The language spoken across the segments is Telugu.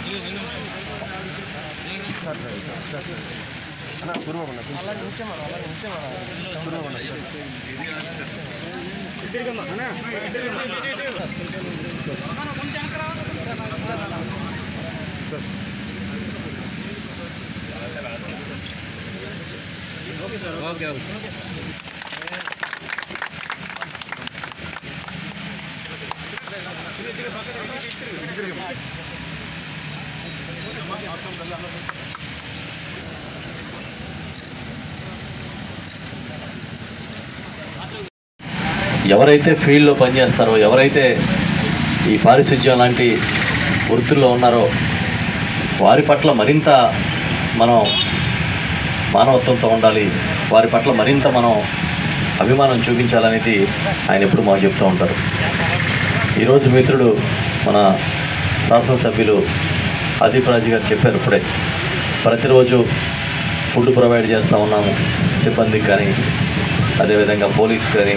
ఎవరైతే ఫీల్డ్లో పనిచేస్తారో ఎవరైతే ఈ పారిశుధ్యం లాంటి వృత్తుల్లో ఉన్నారో వారి పట్ల మరింత మనం మానవత్వంతో ఉండాలి వారి పట్ల మరింత మనం అభిమానం చూపించాలనేది ఆయన ఎప్పుడు మాకు చెప్తూ ఉంటారు ఈరోజు మిత్రుడు మన శాసనసభ్యులు అదీప్ రాజు గారు చెప్పారు ఇప్పుడే ప్రతిరోజు ఫుడ్ ప్రొవైడ్ చేస్తూ ఉన్నాము సిబ్బందికి కానీ అదేవిధంగా పోలీస్ కానీ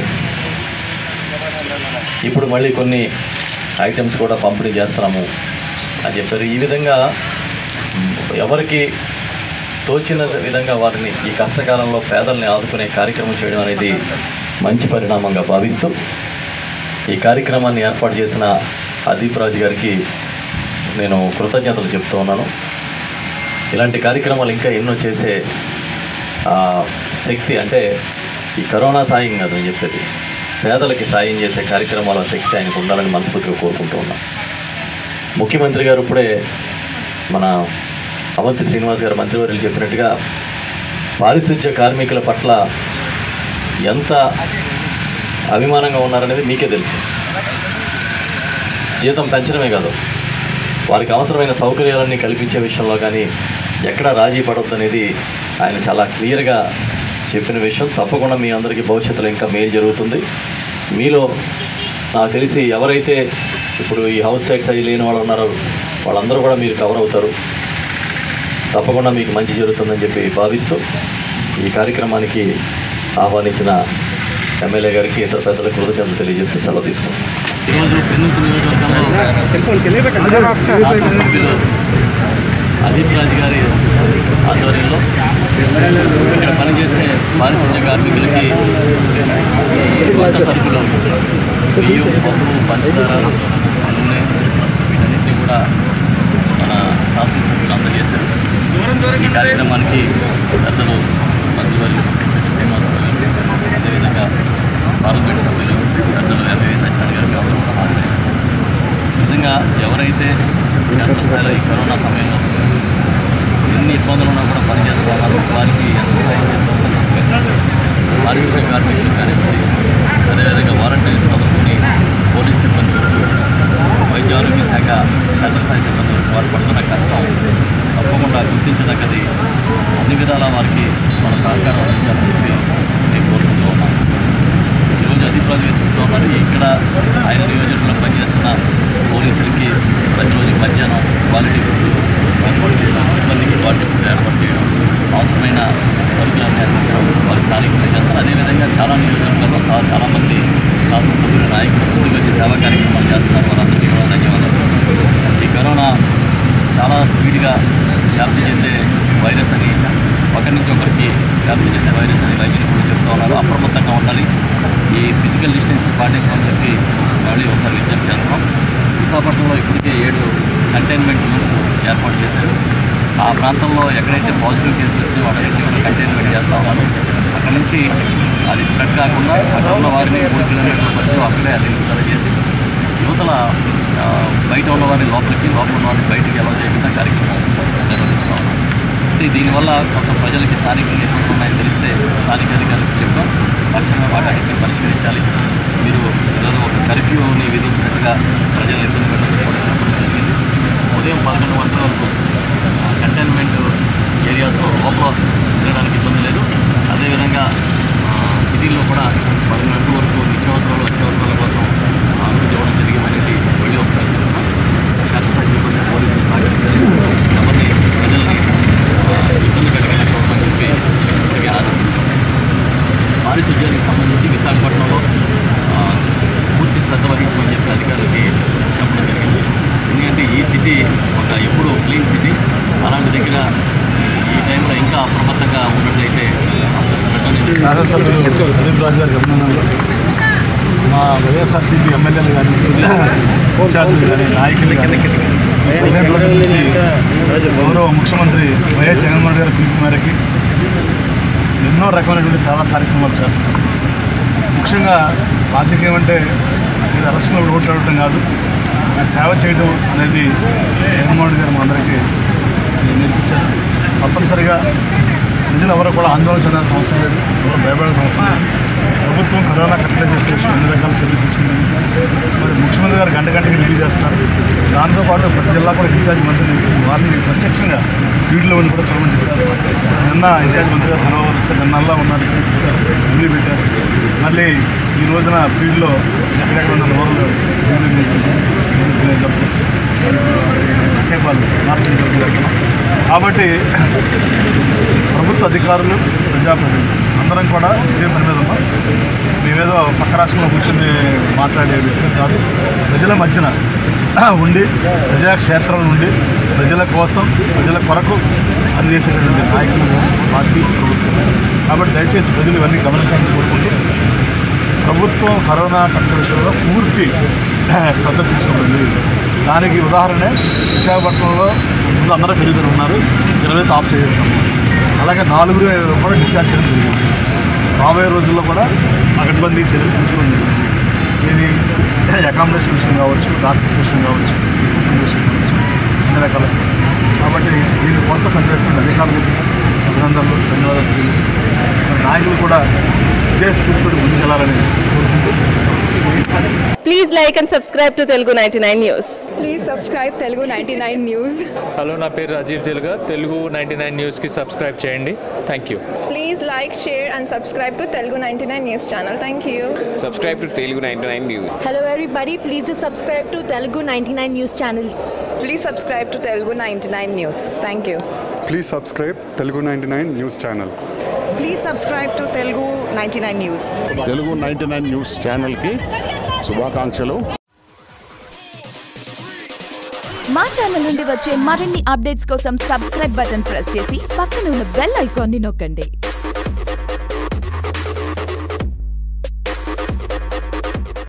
ఇప్పుడు మళ్ళీ కొన్ని ఐటమ్స్ కూడా పంపిణీ చేస్తున్నాము అని చెప్పారు ఈ విధంగా మ్, ఎవరికి తోచిన విధంగా వారిని ఈ కష్టకాలంలో పేదల్ని ఆదుకునే కార్యక్రమం చేయడం అనేది మంచి పరిణామంగా భావిస్తూ ఈ కార్యక్రమాన్ని ఏర్పాటు చేసిన అదీప్ రాజు గారికి నేను కృతజ్ఞతలు చెప్తూ ఉన్నాను ఇలాంటి కార్యక్రమాలు ఇంకా ఎన్నో చేసే ఆ, శక్తి అంటే ఈ కరోనా సాయం కాదు నేను చెప్పేది పేదలకి సాయం చేసే కార్యక్రమాల శక్తి ఆయనకు ఉండాలని మనస్ఫూర్తిగా కోరుకుంటూ ఉన్నాను ముఖ్యమంత్రి గారు ఇప్పుడే మన అవంతి శ్రీనివాస్ గారు మంత్రివర్యులు చెప్పినట్టుగా పారిశుధ్య కార్మికుల పట్ల ఎంత అభిమానంగా ఉన్నారనేది మీకే తెలుసు జీతం పెంచడమే కాదు వారికి అవసరమైన సౌకర్యాలన్నీ కల్పించే విషయంలో కానీ ఎక్కడ రాజీ పడవద్దు అనేది ఆయన చాలా క్లియర్గా చెప్పిన విషయం తప్పకుండా మీ అందరికీ భవిష్యత్తులో ఇంకా మేలు జరుగుతుంది మీలో నాకు తెలిసి ఎవరైతే ఇప్పుడు ఈ హౌస్ సైట్స్ అవి లేని వాళ్ళు ఉన్నారో వాళ్ళందరూ కూడా మీరు కవర్ అవుతారు తప్పకుండా మీకు మంచి జరుగుతుందని చెప్పి భావిస్తూ ఈ కార్యక్రమానికి ఆహ్వానించిన ఎమ్మెల్యే గారికి ఇతర పెద్దలకు కృతజ్ఞతలు తెలియజేస్తూ సెలవు తీసుకుంటాం ఈరోజు పెన్నుతు నియోజకవర్గంలో శాసనసభ్యులు అదీప్ రాజు గారి ఆధ్వర్యంలో ఇక్కడ పనిచేసే పారిశుధ్య కార్మికులకి ఈ వంట సరుకులు బియ్యం పప్పు పంచదార నూనె వీటన్నిటిని కూడా మన శాసనసభ్యులు అందజేశారు ఈ కార్యక్రమానికి పెద్దలు మంత్రివర్యులు చెట్టు శ్రీనివాసరావు గారు అదేవిధంగా పార్లమెంట్ సభ్యులు పెద్దలు ఎంఏవి సత్యనారాయణ గారు అందరూ కూడా హాజరయ్యారు నిజంగా ఎవరైతే క్షేత్రస్థాయిలో ఈ కరోనా సమయంలో ఎన్ని ఇబ్బందులు ఉన్నా కూడా పనిచేస్తూ ఉన్నారు వారికి ఎంత సాయం చేస్తారు పారిశుద్ధ్య కార్మికులు కానివ్వండి అదేవిధంగా వాలంటీర్స్ మొదలుకొని పోలీస్ సిబ్బంది వరకు వైద్య ఆరోగ్య శాఖ క్షేత్రస్థాయి సిబ్బంది వరకు వారు పడుతున్న కష్టం తప్పకుండా గుర్తించదగ్గది అన్ని విధాలా వారికి మన సహకారం అందించాలని చెప్పి నేను కోరుకుంటూ ఉన్నాను ఈరోజు అధికారులు చెప్తూ ఉన్నారు ఇక్కడ ఆయన నియోజకవర్గంలో పనిచేస్తున్న పోలీసులకి ప్రతిరోజు మధ్యాహ్నం క్వాలిటీ ఫుడ్ ఏర్పాటు చేయడం సిబ్బందికి క్వాలిటీ ఫుడ్ ఏర్పాటు చేయడం అవసరమైన సరుకులన్నీ అందించడం వారి స్థానికంగా చేస్తారు అదేవిధంగా చాలా నియోజకవర్గాల్లో చాలా చాలామంది శాసనసభ్యులు నాయకులు ముందుకు వచ్చి సేవా కార్యక్రమాలు చేస్తున్నారు వారందరికీ కూడా ధన్యవాదాలు ఈ కరోనా చాలా స్పీడ్గా వ్యాప్తి చెందే వైరస్ అని ఒకరి నుంచి ఒకరికి వ్యాప్తి చెందే వైరస్ అని వైద్యులు కూడా చెప్తూ ఉన్నారు అప్రమత్తంగా ఉండాలి ఈ ఫిజికల్ డిస్టెన్స్ పాటించమని చెప్పి మళ్ళీ ఒకసారి విజ్ఞప్తి చేస్తున్నాం విశాఖపట్నంలో ఇప్పటికే ఏడు కంటైన్మెంట్ జోన్స్ ఏర్పాటు చేశారు ఆ ప్రాంతంలో ఎక్కడైతే పాజిటివ్ కేసులు వచ్చినాయో వాటిని కూడా కంటైన్మెంట్ చేస్తూ ఉన్నారు అక్కడ నుంచి అది స్ప్రెడ్ కాకుండా అక్కడ ఉన్న వారిని మూడు కిలోమీటర్ల మధ్యలో అక్కడే అది నిలుపుదల చేసి యువతల ఆ, బయట ఉన్న వారిని లోపలికి లోపల ఉన్న వారిని బయటికి ఎలా చేయకుండా కార్యక్రమం నిర్వహిస్తూ ఉన్నాం అయితే దీనివల్ల కొంత ప్రజలకి స్థానికంగా ఇబ్బందులు ఉన్నాయని తెలిస్తే స్థానిక అధికారులకు చెప్పాం తక్షణమే వాటన్నిటిని పరిష్కరించాలి మీరు ఏదో ఒక కర్ఫ్యూని విధించినట్టుగా ప్రజలు ఇబ్బంది పెట్టడం కూడా చెప్పడం జరిగింది ఉదయం పదకొండు గంటల వరకు కంటైన్మెంట్ ఏరియాస్లో లోపల తిరగడానికి ఇబ్బంది లేదు అదేవిధంగా ఆ, సిటీల్లో కూడా పదకొండు గంటల వరకు నిత్యావసరాలు అత్యవసరాల కోసం ఆ, అనుమతి ఇవ్వడం జరిగిందనేది మళ్ళీ ఒకసారి చెప్తున్నాం శాఖస్థాయి సిబ్బంది పోలీసులు సహకరించాలి ఎవరిని ప్రజల్ని ఆ, ఇబ్బంది కలిగేలా చూడమని చెప్పి ఇప్పటికే ఆదేశించాం పారిశుధ్యానికి సంబంధించి విశాఖపట్నంలో ఆ, పూర్తి శ్రద్ధ వహించమని చెప్పి అధికారులకి చెప్పడం జరిగింది ఎందుకంటే ఈ సిటీ ఒక ఎప్పుడు క్లీన్ సిటీ అలాంటి దగ్గర ఈ టైంలో ఇంకా అప్రమత్తంగా ఉన్నట్లయితే అసలు పెట్టండి శాసనసభ్యులు ప్రదీప్ రాజు గారికి అభినందనలు మా వైఎస్ఆర్సీపీ ఎమ్మెల్యేలు కానీ ఇన్ఛార్జీలు కానీ నాయకులు కానీ పదిహేను రోజుల నుంచి గౌరవ ముఖ్యమంత్రి వైఎస్ జగన్మోహన్ గారి పిలుపు మేరకి ఎన్నో రకమైనటువంటి సేవా కార్యక్రమాలు చేస్తున్నారు ముఖ్యంగా రాజకీయం అంటే ఇది ఎలక్షన్లో ఓట్లు అడగటం కాదు ఆ సేవ చేయడం అనేది జగన్మోహన్ గారు మా అందరికీ నేర్పించారు తప్పనిసరిగా ప్రజలు ఎవరు కూడా ఆందోళన చెందాల్సిన అవసరం లేదు ఎవరు భయపడాల్సిన అవసరం లేదు ప్రభుత్వం కరోనా కట్టడి చేసే విషయం అన్ని రకాల చర్యలు తీసుకుంటుంది మరి ముఖ్యమంత్రి గారు గంట గంటకి రిలీవ్ చేస్తున్నారు దాంతోపాటు ప్రతి జిల్లా కూడా ఇన్ఛార్జ్ మంత్రి నిలుస్తుంది వారిని ప్రత్యక్షంగా ఫీల్డ్లో ఉండి కూడా చూడమని చెప్పారు నిన్న ఇన్ఛార్జ్ మంత్రి గారు హైదరాబాద్ వచ్చారు నిన్నల్లా ఉన్నారు ఇక్కడ చూశారు రిలీవ్ పెట్టారు మళ్ళీ ఈ రోజున ఫీల్డ్లో ఎక్కడెక్కడ ఉన్న రోడ్లు కేపాలు మార్కెట్ జరుగుతున్నాయి కాబట్టి ప్రభుత్వ అధికారులు ప్రజాప్రతినిధులు అందరం కూడా ఇదే పని మీద ఉన్నాం మేమేదో పక్క రాష్ట్రంలో కూర్చొని మాట్లాడే వ్యక్తులు కాదు ప్రజల మధ్యన ఉండి ప్రజాక్షేత్రం నుండి ప్రజల కోసం ప్రజల కొరకు పనిచేసేటటువంటి నాయకులు పార్టీ ప్రభుత్వం కాబట్టి దయచేసి ప్రజలు ఇవన్నీ గమనించాలని కోరుకుంటూ ప్రభుత్వం కరోనా కట్టడి విషయంలో పూర్తి శ్రద్ధ తీసుకుంటుంది దానికి ఉదాహరణ విశాఖపట్నంలో ముందు అందరూ ఖరీదులు ఉన్నారు ఇరవై ఆఫ్ చేసేసాము అలాగే నాలుగురు కూడా డిశ్చార్జ్ చేయడం జరిగింది రాబోయే రోజుల్లో కూడా పకడ్బందీ చర్యలు తీసుకోవడం జరిగింది ఇది అకామిడేషన్ విషయం కావచ్చు డాక్టర్స్ విషయం కావచ్చు equipment విషయం కావచ్చు అన్ని రకాల కాబట్టి దీనికోసం పనిచేస్తున్న అధికారులకు అభినందనలు ధన్యవాదాలు తెలియజేసుకుంటున్నాను నాయకులు కూడా ఇదే స్ఫూర్తితో ముందుకెళ్లాలని కోరుకుంటూ Please like and subscribe to Telugu 99 News. Please subscribe Telugu ninety nine news hello నా పేరు రాజీవ్ తెలుగా తెలుగు నైంటీ నైన్ న్యూస్కి సబ్స్క్రైబ్ చేయండి thank you Please like, share, and subscribe to Telugu 99 News channel. Thank you. subscribe to Telugu 99 News. Hello everybody, please do subscribe to Telugu 99 News channel. Please subscribe to Telugu ninety nine news thank you please subscribe Telugu ninety nine news channel please subscribe to Telugu ninety nine news Telugu ninety nine న్యూస్ ఛానల్కి శుభాకాంక్షలు మా ఛానల్ నుండి వచ్చే మరిన్ని అప్డేట్స్ కోసం సబ్స్క్రైబ్ బటన్ ప్రెస్ చేసి పక్కన ఉన్న బెల్ ఐకాన్ని నొక్కండి